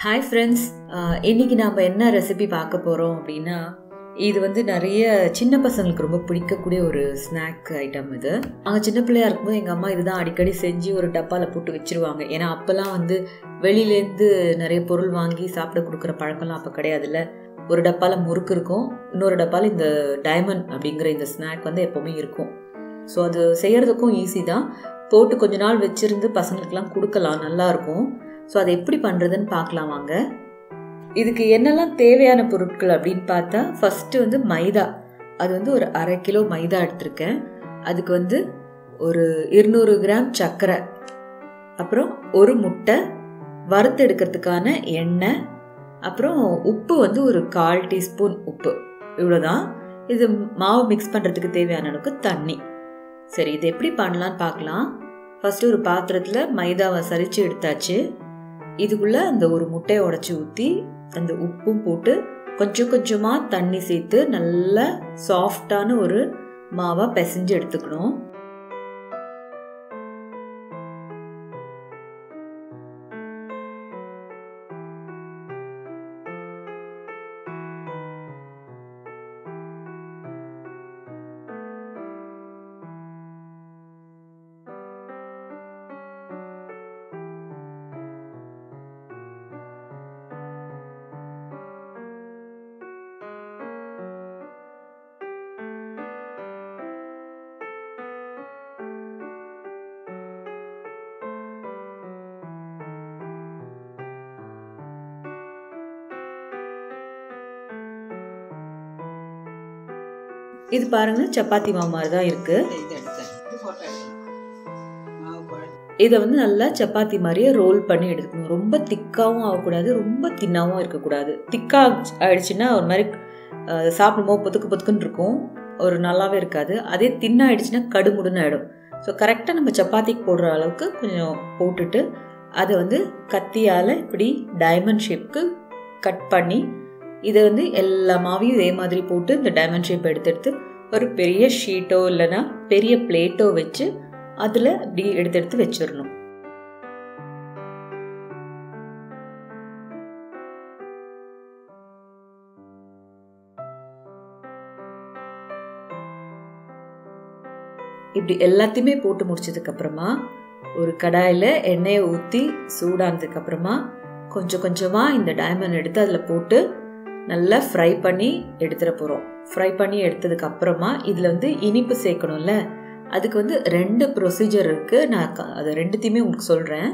hi friends இன்னைக்கு நாம் என்ன ரெசிபி பார்க்க போகிறோம் அப்படின்னா இது வந்து நிறைய சின்ன பசங்களுக்கு ரொம்ப பிடிக்கக்கூடிய ஒரு ஸ்நாக் ஐட்டம் இது அவங்க சின்ன பிள்ளையா இருக்கும்போது எங்கள் அம்மா இதுதான் அடிக்கடி செஞ்சு ஒரு டப்பாவில் போட்டு வச்சிருவாங்க ஏன்னா அப்போல்லாம் வந்து வெளியிலேருந்து நிறைய பொருள் வாங்கி சாப்பிட கொடுக்குற பழக்கம்லாம் அப்போ கிடையாதுல்ல ஒரு டப்பாவில் முறுக்கு இருக்கும் இன்னொரு டப்பாவில் இந்த டைமண்ட் அப்படிங்கிற இந்த ஸ்நாக் வந்து எப்போவுமே இருக்கும் ஸோ அது செய்கிறதுக்கும் ஈஸி தான் போட்டு கொஞ்ச நாள் வச்சுருந்து பசங்களுக்கெல்லாம் கொடுக்கலாம் நல்லாயிருக்கும் ஸோ அதை எப்படி பண்ணுறதுன்னு பார்க்கலாம் வாங்க இதுக்கு என்னெல்லாம் தேவையான பொருட்கள் அப்படின்னு பார்த்தா ஃபஸ்ட்டு வந்து மைதா அது வந்து ஒரு அரை கிலோ மைதா எடுத்திருக்கேன் அதுக்கு வந்து ஒரு இருநூறு கிராம் சர்க்கரை அப்புறம் ஒரு முட்டை வறுத்து எடுக்கிறதுக்கான எண்ணெய் அப்புறம் உப்பு வந்து ஒரு கால் டீஸ்பூன் உப்பு இவ்வளோதான் இது மாவு மிக்ஸ் பண்ணுறதுக்கு தேவையான அளவுக்கு தண்ணி சரி இது எப்படி பண்ணலான்னு பார்க்கலாம் ஃபஸ்ட்டு ஒரு பாத்திரத்தில் மைதாவை சரித்து எடுத்தாச்சு இதுக்குள்ளே அந்த ஒரு முட்டையை உடச்சி ஊற்றி அந்த உப்பும் போட்டு கொஞ்சம் கொஞ்சமாக தண்ணி சேர்த்து நல்லா சாஃப்டான ஒரு மாவாக பிசைஞ்சு எடுத்துக்கணும் இது பாருங்க சப்பாத்தி மாவு மாதிரி தான் இருக்கு இதை வந்து நல்லா சப்பாத்தி மாதிரியே ரோல் பண்ணி எடுத்துக்கணும் ரொம்ப திக்காவும் ஆகக்கூடாது ரொம்ப தின்னாவும் இருக்கக்கூடாது திக்கா ஆயிடுச்சுன்னா ஒரு மாதிரி சாப்பிடும்போது பொத்துக்கு பொத்துக்குன்னு இருக்கும் ஒரு நல்லாவே இருக்காது அதே தின்னாயிடுச்சுன்னா கடுமுடுன்னு ஆகிடும் ஸோ கரெக்டாக நம்ம சப்பாத்திக்கு போடுற அளவுக்கு கொஞ்சம் போட்டுட்டு அதை வந்து கத்தியால் இப்படி டைமண்ட் ஷேப்க்கு கட் பண்ணி இதை வந்து எல்லா மாவையும் இதே மாதிரி போட்டு இந்த டைமண்ட் ஷேப் எடுத்து எடுத்து ஒரு பெரிய ஷீட்டோ இல்லைன்னா பெரிய பிளேட்டோ வச்சு அதில் இப்படி எடுத்து எடுத்து வச்சிடணும் இப்படி எல்லாத்தையுமே போட்டு முடிச்சதுக்கு அப்புறமா ஒரு கடாயில் எண்ணெயை ஊற்றி சூடானதுக்கு அப்புறமா கொஞ்சம் கொஞ்சமாக இந்த டைமண்ட் எடுத்து அதில் போட்டு நல்லா ஃப்ரை பண்ணி எடுத்துட போகிறோம் ஃப்ரை பண்ணி எடுத்ததுக்கு அப்புறமா இதில் வந்து இனிப்பு சேர்க்கணும்ல அதுக்கு வந்து ரெண்டு ப்ரொசீஜர் இருக்குது நான் அதை ரெண்டுத்தையுமே உங்களுக்கு சொல்கிறேன்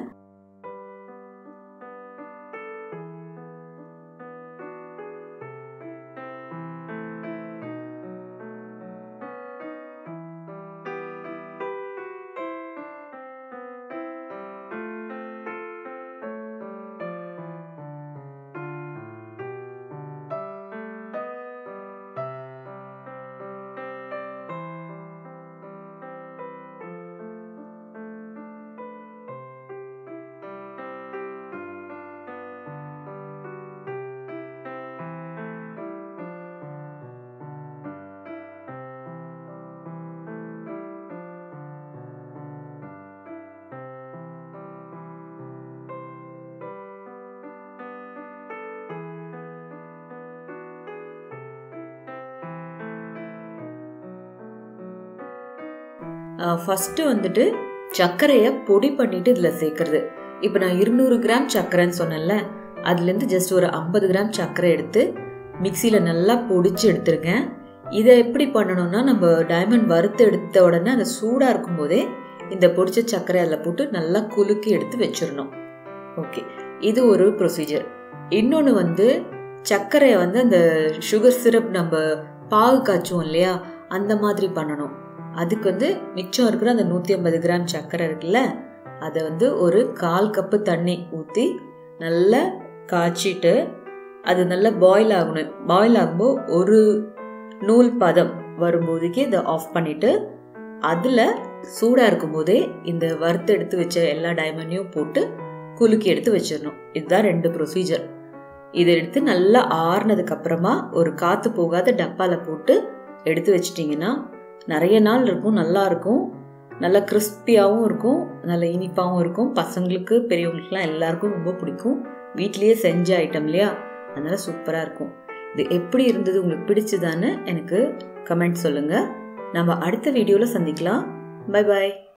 ஃபஸ்ட்டு வந்துட்டு சர்க்கரையை பொடி பண்ணிட்டு இதில் சேர்க்கறது இப்போ நான் இருநூறு கிராம் சர்க்கரைன்னு சொன்னேன்ல அதுலேருந்து ஜஸ்ட் ஒரு ஐம்பது கிராம் சர்க்கரை எடுத்து மிக்சியில் நல்லா பொடிச்சு எடுத்துருக்கேன் இதை எப்படி பண்ணணும்னா நம்ம டைமண்ட் வறுத்து எடுத்த உடனே அந்த சூடாக இருக்கும்போதே இந்த பொடிச்ச சர்க்கரை அதில் போட்டு நல்லா குலுக்கி எடுத்து வச்சிடணும் ஓகே இது ஒரு ப்ரொசீஜர் இன்னொன்று வந்து சர்க்கரையை வந்து அந்த சுகர் சிரப் நம்ம பாகு காய்ச்சுவோம் இல்லையா அந்த மாதிரி பண்ணணும் அதுக்கு வந்து மிச்சம் இருக்கிற அந்த நூற்றி ஐம்பது கிராம் சர்க்கரை இருக்குல்ல அதை வந்து ஒரு கால் கப்பு தண்ணி ஊற்றி நல்லா காய்ச்சிட்டு அது நல்லா பாயில் ஆகணும் பாயில் ஆகும்போது ஒரு நூல் பதம் வரும்போதுக்கு இதை ஆஃப் பண்ணிவிட்டு அதில் சூடாக இருக்கும்போதே இந்த வறுத்து எடுத்து வச்ச எல்லா டைமண்டையும் போட்டு குலுக்கி எடுத்து வச்சிடணும் இதுதான் ரெண்டு ப்ரொசீஜர் இதை எடுத்து நல்லா ஆறுனதுக்கு அப்புறமா ஒரு காற்று போகாத டப்பாவில் போட்டு எடுத்து வச்சிட்டிங்கன்னா நிறைய நாள் இருக்கும் நல்லா இருக்கும் நல்லா கிறிஸ்பியாகவும் இருக்கும் நல்ல இனிப்பாகவும் இருக்கும் பசங்களுக்கு பெரியவங்களுக்குலாம் எல்லாருக்கும் ரொம்ப பிடிக்கும் வீட்லேயே செஞ்ச ஐட்டம் இல்லையா அதனால சூப்பராக இருக்கும் இது எப்படி இருந்தது உங்களுக்கு பிடிச்சதான்னு எனக்கு கமெண்ட் சொல்லுங்கள் நம்ம அடுத்த வீடியோவில் சந்திக்கலாம் பை பாய்